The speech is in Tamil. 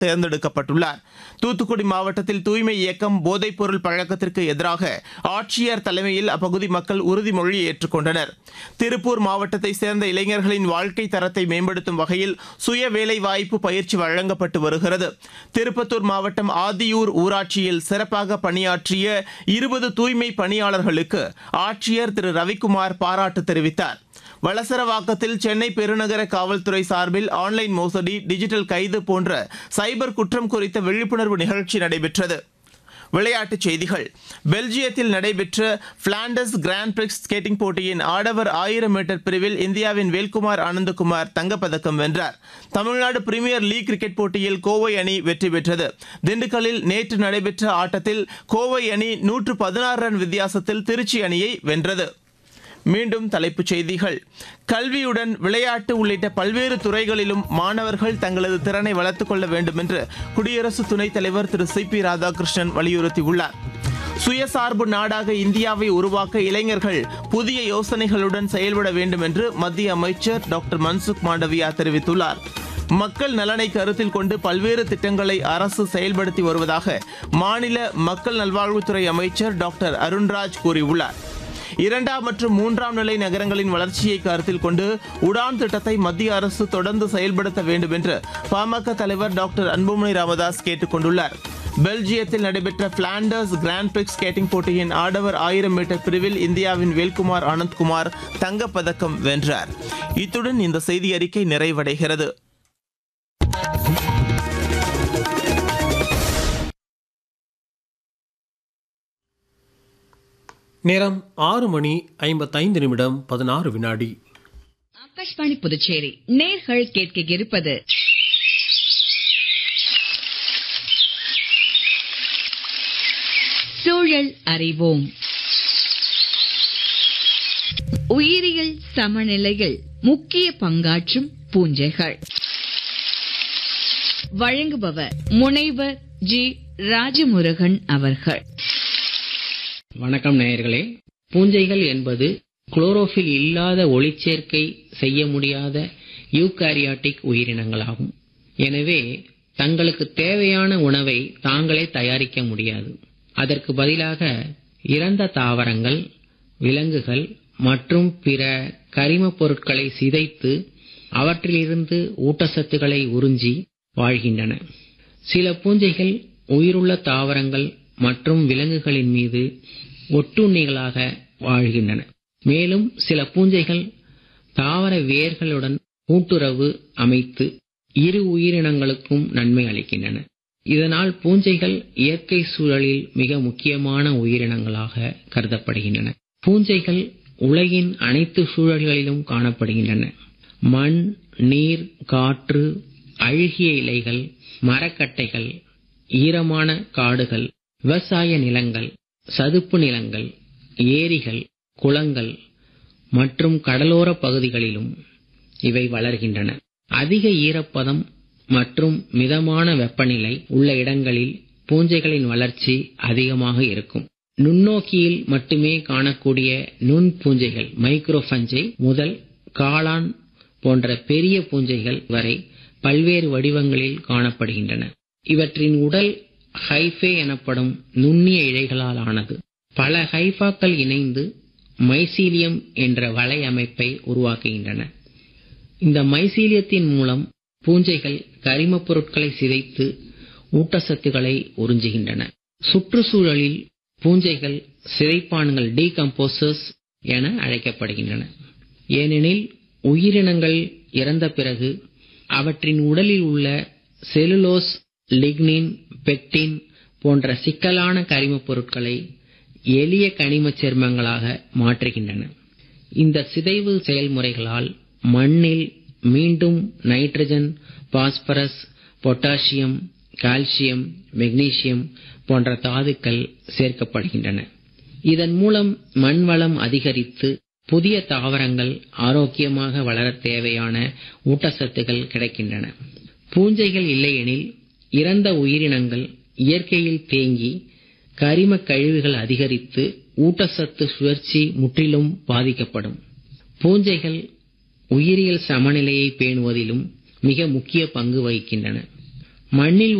தேர்ந்தெடுக்கப்பட்டுள்ளார் தூத்துக்குடி மாவட்டத்தில் தூய்மை இயக்கம் போதைப்பொருள் பழக்கத்திற்கு எதிராக ஆட்சியர் தலைமையில் அப்பகுதி மக்கள் உறுதிமொழி ஏற்றுக்கொண்டனர் திருப்பூர் மாவட்டத்தை சேர்ந்த இளைஞர்களின் வாழ்க்கை தரத்தை மேம்படுத்தும் வகையில் சுய வேலைவாய்ப்பு பயிற்சி வழங்கப்பட்டு வருகிறது திருப்பத்தூர் மாவட்டம் ஆதியூர் ஊராட்சியில் சிறப்பாக பணியாற்றிய இருபது தூய்மை பணியாளர்களுக்கு ஆட்சியர் திரு ரவிக்குமார் பாராட்டு தெரிவித்தார் வளசரவாக்கத்தில் சென்னை பெருநகர காவல்துறை சார்பில் ஆன்லைன் மோசடி டிஜிட்டல் கைது போன்ற சைபர் குற்றம் குறித்த விழிப்புணர்வு நிகழ்ச்சி நடைபெற்றது விளையாட்டுச் செய்திகள் பெல்ஜியத்தில் நடைபெற்ற பிளாண்டஸ் கிராண்ட் பிரிக்ஸ் ஸ்கேட்டிங் போட்டியின் ஆடவர் ஆயிரம் மீட்டர் பிரிவில் இந்தியாவின் வேல்குமார் ஆனந்தகுமார் தங்கப்பதக்கம் வென்றார் தமிழ்நாடு பிரீமியர் லீக் கிரிக்கெட் போட்டியில் கோவை அணி வெற்றி பெற்றது திண்டுக்கல்லில் நேற்று நடைபெற்ற ஆட்டத்தில் கோவை அணி நூற்று பதினாறு ரன் வித்தியாசத்தில் திருச்சி அணியை வென்றது மீண்டும் தலைப்புச் செய்திகள் கல்வியுடன் விளையாட்டு உள்ளிட்ட பல்வேறு துறைகளிலும் மாணவர்கள் தங்களது திறனை வளர்த்துக் கொள்ள வேண்டும் என்று குடியரசு துணைத் தலைவர் திரு சி பி ராதாகிருஷ்ணன் வலியுறுத்தியுள்ளார் சுயசார்பு நாடாக இந்தியாவை உருவாக்க இளைஞர்கள் புதிய யோசனைகளுடன் செயல்பட வேண்டும் என்று மத்திய அமைச்சர் டாக்டர் மன்சுக் மாண்டவியா தெரிவித்துள்ளார் மக்கள் நலனை கருத்தில் கொண்டு பல்வேறு திட்டங்களை அரசு செயல்படுத்தி வருவதாக மாநில மக்கள் நல்வாழ்வுத்துறை அமைச்சர் டாக்டர் அருண்ராஜ் கூறியுள்ளார் இரண்டாம் மற்றும் மூன்றாம் நிலை நகரங்களின் வளர்ச்சியை கருத்தில் கொண்டு உடான் திட்டத்தை மத்திய அரசு தொடர்ந்து செயல்படுத்த வேண்டும் என்று பாமக தலைவர் டாக்டர் அன்புமணி ராமதாஸ் கேட்டுக் கொண்டுள்ளார் பெல்ஜியத்தில் நடைபெற்ற பிளாண்டர்ஸ் கிராண்ட் பிரிக்ஸ் ஸ்கேட்டிங் போட்டியின் ஆடவர் ஆயிரம் மீட்டர் பிரிவில் இந்தியாவின் வேல்குமார் ஆனந்த்குமார் தங்கப்பதக்கம் வென்றார் இத்துடன் இந்த செய்தி அறிக்கை நிறைவடைகிறது நேரம் ஆறு மணி ஐம்பத்தைந்து நிமிடம் பதினாறு வினாடி ஆகாஷ்வாணி புதுச்சேரி நேர்கள் கேட்க இருப்பது சூழல் அறிவோம் உயிரியல் சமநிலையில் முக்கிய பங்காற்றும் பூஞ்சைகள் வழங்குபவர் முனைவர் ஜி ராஜமுருகன் அவர்கள் வணக்கம் நேயர்களே பூஞ்சைகள் என்பது குளோரோஃபில் இல்லாத ஒளிச்சேர்க்கை செய்ய முடியாத யூகாரியாட்டிக் உயிரினங்களாகும் எனவே தங்களுக்கு தேவையான உணவை தாங்களே தயாரிக்க முடியாது அதற்கு பதிலாக இறந்த தாவரங்கள் விலங்குகள் மற்றும் பிற கரிமப் பொருட்களை சிதைத்து அவற்றிலிருந்து ஊட்டச்சத்துக்களை உறிஞ்சி வாழ்கின்றன சில பூஞ்சைகள் உயிருள்ள தாவரங்கள் மற்றும் விலங்குகளின் மீது ஒட்டுண்ணிகளாக வாழ்கின்றன மேலும் சில பூஞ்சைகள் தாவர வேர்களுடன் கூட்டுறவு அமைத்து இரு உயிரினங்களுக்கும் நன்மை அளிக்கின்றன இதனால் பூஞ்சைகள் இயற்கை சூழலில் மிக முக்கியமான உயிரினங்களாக கருதப்படுகின்றன பூஞ்சைகள் உலகின் அனைத்து சூழல்களிலும் காணப்படுகின்றன மண் நீர் காற்று அழுகிய இலைகள் மரக்கட்டைகள் ஈரமான காடுகள் விவசாய நிலங்கள் சதுப்பு நிலங்கள் ஏரிகள் குளங்கள் மற்றும் கடலோர பகுதிகளிலும் இவை வளர்கின்றன அதிக ஈரப்பதம் மற்றும் மிதமான வெப்பநிலை உள்ள இடங்களில் பூஞ்சைகளின் வளர்ச்சி அதிகமாக இருக்கும் நுண்ணோக்கியில் மட்டுமே காணக்கூடிய நுண் பூஞ்சைகள் மைக்ரோஃபஞ்சை முதல் காளான் போன்ற பெரிய பூஞ்சைகள் வரை பல்வேறு வடிவங்களில் காணப்படுகின்றன இவற்றின் உடல் ஹைஃபே எனப்படும் நுண்ணிய இழைகளால் ஆனது பல ஹைஃபாக்கள் இணைந்து மைசீலியம் என்ற வலை அமைப்பை உருவாக்குகின்றன இந்த மைசீலியத்தின் மூலம் பூஞ்சைகள் கரிமப் பொருட்களை சிதைத்து ஊட்டச்சத்துக்களை உறிஞ்சுகின்றன சுற்றுச்சூழலில் பூஞ்சைகள் சிதைப்பான்கள் டீகம்போசர்ஸ் என அழைக்கப்படுகின்றன ஏனெனில் உயிரினங்கள் இறந்த பிறகு அவற்றின் உடலில் உள்ள செலுலோஸ் லிக்னின் பெக்டின் போன்ற சிக்கலான கரிமப் பொருட்களை எளிய கனிமச் சேர்மங்களாக மாற்றுகின்றன இந்த சிதைவு செயல்முறைகளால் மண்ணில் மீண்டும் nitrogen phosphorus potassium calcium magnesium போன்ற தாதுக்கள் சேர்க்கப்படுகின்றன இதன் மூலம் மண் வளம் அதிகரித்து புதிய தாவரங்கள் ஆரோக்கியமாக வளரத் தேவையான ஊட்டச்சத்துகள் கிடைக்கின்றன பூஞ்சைகள் இல்லையெனில் இறந்த உயிரினங்கள் இயற்கையில் தேங்கி கரிம கழிவுகள் அதிகரித்து ஊட்டச்சத்து சுழற்சி முற்றிலும் பாதிக்கப்படும் பூஞ்சைகள் உயிரியல் சமநிலையை பேணுவதிலும் மிக முக்கிய பங்கு வகிக்கின்றன மண்ணில்